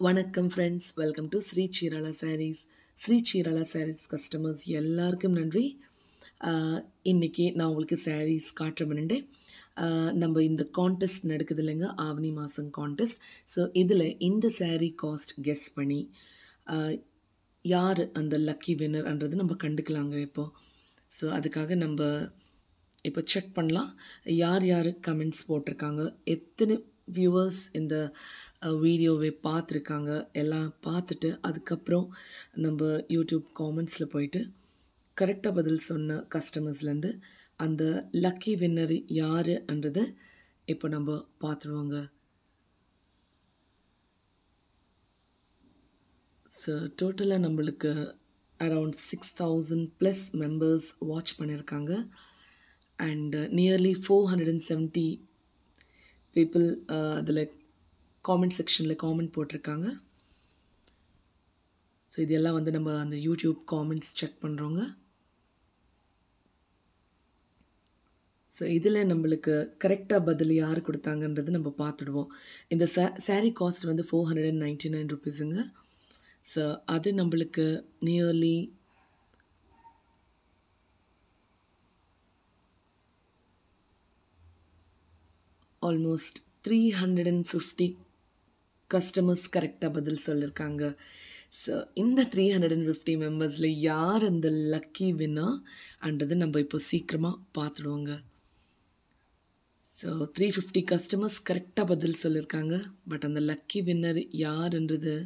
வணக்கம் friends welcome to Sri Seerala sarees Sri Seerala sarees customers எல்லாருக்கும் நன்றி ஆஹ் இன்னைக்கு நான் உங்களுக்கு சாரீஸ் காட்டுறேன் நம்ம இந்த கான்டெஸ்ட் நடக்குது இல்லைங்க ஆவணி மாதம் கான்டெஸ்ட் ஸோ இதில் இந்த saree காஸ்ட் கெஸ் பண்ணி ஆஹ் யார் அந்த லக்கி வின்னர்ன்றது நம்ம கண்டுக்கலாங்க இப்போ ஸோ அதுக்காக நம்ம இப்போ செக் பண்ணலாம் யார் யார் கமெண்ட்ஸ் போட்டிருக்காங்க எத்தனை வியூவர்ஸ் இந்த வீடியோவை பார்த்துருக்காங்க எல்லாம் பார்த்துட்டு அதுக்கப்புறம் நம்ம யூடியூப் காமெண்ட்ஸில் போயிட்டு கரெக்டாக பதில் சொன்ன கஸ்டமர்ஸ்லேருந்து அந்த லக்கி வின்னர் யாருன்றதை இப்போ நம்ம பார்த்துருவோங்க ஸோ டோட்டலாக நம்மளுக்கு around six thousand plus members watch பண்ணியிருக்காங்க and nearly four hundred and seventy people அதில் காமெண்ட் செக்ஷனில் காமெண்ட் போட்டிருக்காங்க ஸோ இதெல்லாம் வந்து நம்ம அந்த யூடியூப் காமெண்ட்ஸ் செக் பண்ணுறோங்க ஸோ இதில் நம்மளுக்கு கரெக்டாக பதில் யார் கொடுத்தாங்கன்றது நம்ம பார்த்துடுவோம் இந்த சா சாரீ காஸ்ட் வந்து four hundred and ninety nine ருபீஸுங்க ஸோ அது நம்மளுக்கு nearly almost three hundred and fifty customers கரெக்டாக பதில் சொல்லியிருக்காங்க ஸோ இந்த த்ரீ ஹண்ட்ரட் அண்ட் ஃபிஃப்டி மெம்பர்ஸில் யார் அந்த லக்கி வின்னா அன்றது நம்ம இப்போ சீக்கிரமாக பார்த்துடுவோங்க ஸோ த்ரீ ஃபிஃப்டி கஸ்டமர்ஸ் கரெக்டாக பதில் சொல்லியிருக்காங்க பட் அந்த லக்கி வின்னர் யாருன்றது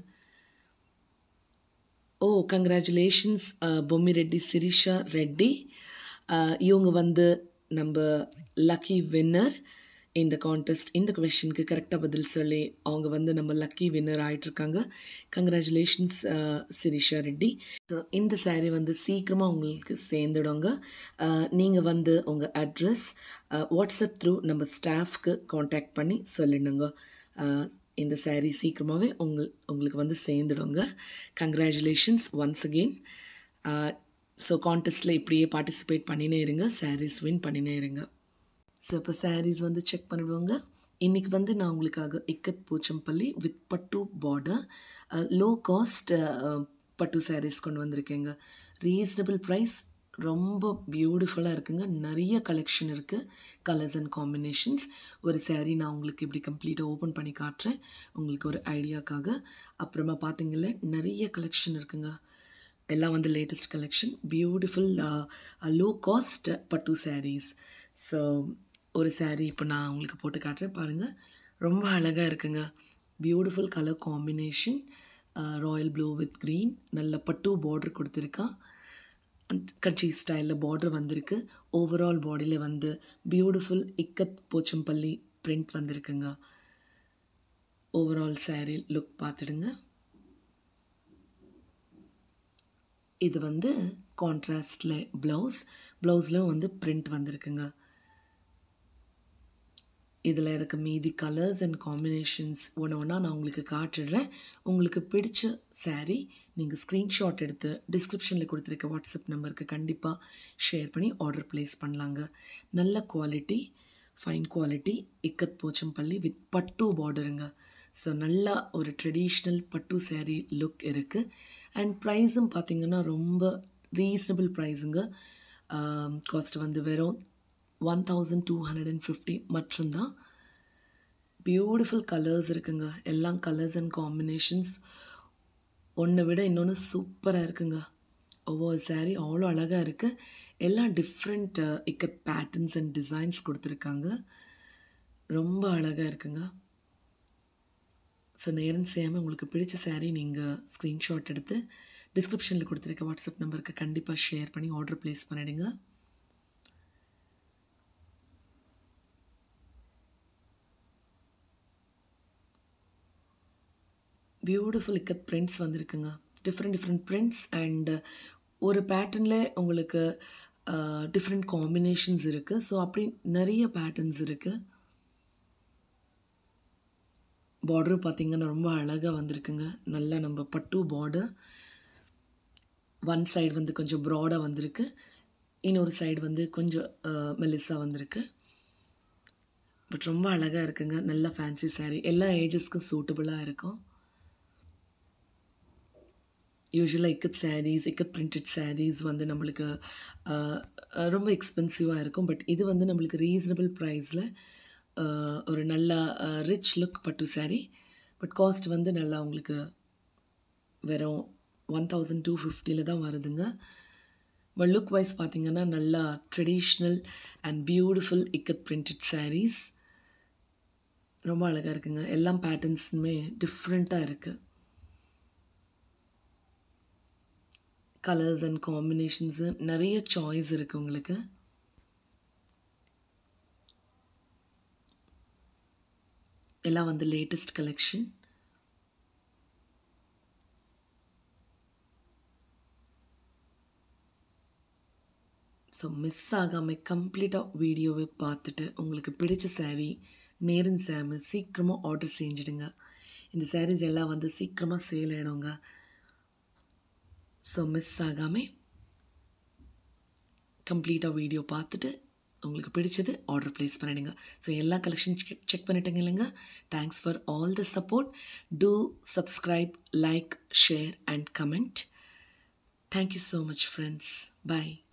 ஓ கங்க்ராச்சுலேஷன்ஸ் பொம்மி ரெட்டி சிரிஷா ரெட்டி அஹ், இவங்க வந்து நம்ம லக்கி வின்னர் இந்த கான்டெஸ்ட் இந்த கொஷனுக்கு கரெக்டாக பதில் சொல்லி அவங்க வந்து நம்ம லக்கி வின்னர் ஆயிட்டிருக்காங்க கங்க்ராச்சுலேஷன்ஸ் சிரிஷா ரெட்டி ஸோ இந்த saree வந்து சீக்கிரமாக உங்களுக்கு சேர்ந்துடுங்க நீங்கள் வந்து உங்கள் அட்ரஸ் வாட்ஸ்அப் த்ரூ நம்ம ஸ்டாஃப்க்கு காண்டாக்ட் பண்ணி சொல்லிடுங்க அஹ், இந்த saree சீக்கிரமாகவே உங்கள் உங்களுக்கு வந்து சேர்ந்துடுங்க கங்க்ராச்சுலேஷன்ஸ் ஒன்ஸ் அகெயின் ஸோ கான்டெஸ்ட்டில் இப்படியே பார்ட்டிசிபேட் பண்ணினே இருங்க sarees வின் பண்ணினே இருங்க ஸோ இப்போ sarees வந்து செக் பண்ணிடுவோங்க இன்றைக்கி வந்து நான் உங்களுக்காக இக்கத் போச்சம்பள்ளி வித் பட்டு பார்டர் லோ காஸ்ட் பட்டு sarees கொண்டு வந்திருக்கேங்க ரீசனபிள் ப்ரைஸ் ரொம்ப பியூட்டிஃபுல்லாக இருக்குங்க நிறைய கலெக்ஷன் இருக்குது கலர்ஸ் அண்ட் காம்பினேஷன்ஸ் ஒரு saree நான் உங்களுக்கு இப்படி கம்ப்ளீட்டாக ஓப்பன் பண்ணி காட்டுறேன் உங்களுக்கு ஒரு ஐடியாக்காக அப்புறமா பார்த்தீங்களே நிறைய கலெக்ஷன் இருக்குங்க எல்லாம் வந்து latest collection beautiful low cost பட்டு sarees ஸோ ஒரு saree இப்போ நான் உங்களுக்கு போட்டு காட்டுறேன் பாருங்கள் ரொம்ப அழகாக இருக்குங்க beautiful colour combination royal blue with green நல்ல பட்டு பார்டர் கொடுத்துருக்கா கட்சி ஸ்டைலில் பார்டர் வந்திருக்கு ஓவரால் பாடியில் வந்து பியூட்டிஃபுல் இக்கத் போச்சம்பள்ளி பிரிண்ட் வந்திருக்குங்க ஓவரால் saree லுக் பார்த்துடுங்க இது வந்து கான்ட்ராஸ்டில் ப்ளவுஸ் ப்ளவுஸில் வந்து பிரிண்ட் வந்திருக்குங்க இதில் இருக்க மீதி கலர்ஸ் அண்ட் காம்பினேஷன்ஸ் ஒன்று ஒன்றா நான் உங்களுக்கு காட்டுடுறேன் உங்களுக்கு பிடிச்ச saree நீங்கள் ஸ்க்ரீன்ஷாட் எடுத்து டிஸ்கிரிப்ஷனில் கொடுத்துருக்க வாட்ஸ்அப் நம்பருக்கு கண்டிப்பாக ஷேர் பண்ணி ஆர்டர் ப்ளேஸ் பண்ணலாங்க நல்ல quality fine quality Ikat Pochampally with பட்டு பார்டருங்க ஸோ நல்லா ஒரு ட்ரெடிஷ்னல் பட்டு saree லுக் இருக்குது அண்ட் ப்ரைஸும் பார்த்தீங்கன்னா ரொம்ப ரீசனபிள் ப்ரைஸுங்க காஸ்ட் வந்து வெறும் one thousand two hundred and fifty மட்டும்தான் பியூட்டிஃபுல் கலர்ஸ் இருக்குங்க எல்லாம் கலர்ஸ் அண்ட் காம்பினேஷன்ஸ் ஒன்றை விட இன்னொன்று சூப்பராக இருக்குங்க ஒவ்வொரு saree அவ்வளோ அழகாக இருக்குது எல்லாம் different Ikat patterns and designs கொடுத்துருக்காங்க ரொம்ப அழகாக இருக்குங்க ஸோ நேரம் செய்யாமல் உங்களுக்கு பிடிச்ச saree நீங்கள் ஸ்க்ரீன்ஷாட் எடுத்து டிஸ்கிரிப்ஷனில் கொடுத்துருக்க வாட்ஸ்அப் நம்பருக்கு கண்டிப்பாக ஷேர் பண்ணி ஆர்டர் ப்ளேஸ் பண்ணிடுங்க பியூட்டிஃபுல் இக்கத் பிரிண்ட்ஸ் வந்திருக்குங்க டிஃப்ரெண்ட் டிஃப்ரெண்ட் பிரிண்ட்ஸ் அண்ட் ஒரு பேட்டர்னில் உங்களுக்கு டிஃப்ரெண்ட் காம்பினேஷன்ஸ் இருக்குது ஸோ அப்படி நிறைய பேட்டர்ன்ஸ் இருக்குது பார்டரும் பார்த்தீங்கன்னா ரொம்ப அழகாக வந்திருக்குங்க நல்லா நம்ம பட்டு பார்டர் ஒன் சைடு வந்து கொஞ்சம் ப்ராடாக வந்திருக்கு இன்னொரு சைடு வந்து கொஞ்சம் மெலிஸாக வந்திருக்கு பட் ரொம்ப அழகாக இருக்குங்க நல்ல ஃபேன்சி saree எல்லா ஏஜஸ்க்கும் சூட்டபுளாக இருக்கும் யூசுவலாக Ikat sarees Ikat printed sarees வந்து நம்மளுக்கு அஹ், அஹ், ரொம்ப எக்ஸ்பென்சிவாக இருக்கும் பட் இது வந்து நம்மளுக்கு ரீசனபிள் ப்ரைஸில் ஒரு நல்ல ரிச் லுக் பட்டு saree பட் காஸ்ட் வந்து நல்லா உங்களுக்கு வெறும் ஒன் தௌசண்ட் டூ ஃபிஃப்டியில் தான் வருதுங்க பட் லுக் வைஸ் பார்த்தீங்கன்னா நல்லா traditional and beautiful Ikat printed sarees ரொம்ப அழகாக இருக்குங்க எல்லாம் பேட்டர்ன்ஸுமே டிஃப்ரெண்ட்டாக இருக்குது கலர்ஸ் அண்ட் காம்பினேஷன்ஸு நிறைய சாய்ஸ் இருக்குது உங்களுக்கு எல்லாம் வந்து லேட்டஸ்ட் கலெக்ஷன் ஸோ மிஸ் ஆகாமல் கம்ப்ளீட்டாக வீடியோவை பார்த்துட்டு உங்களுக்கு பிடிச்ச saree நேரின் சாமு சீக்கிரமாக ஆர்டர் செஞ்சிடுங்க இந்த sarees எல்லாம் வந்து சீக்கிரமாக சேல் ஆகிடுங்க ஸோ மிஸ் ஆகாமல் கம்ப்ளீட்டாக வீடியோ பார்த்துட்டு உங்களுக்கு பிடிச்சது ஆர்டர் ப்ளேஸ் பண்ணிடுங்க ஸோ எல்லா கலெக்ஷன் செக் பண்ணிட்டீங்க இல்லைங்க thanks for all the support to subscribe like share and comment thank you so much friends by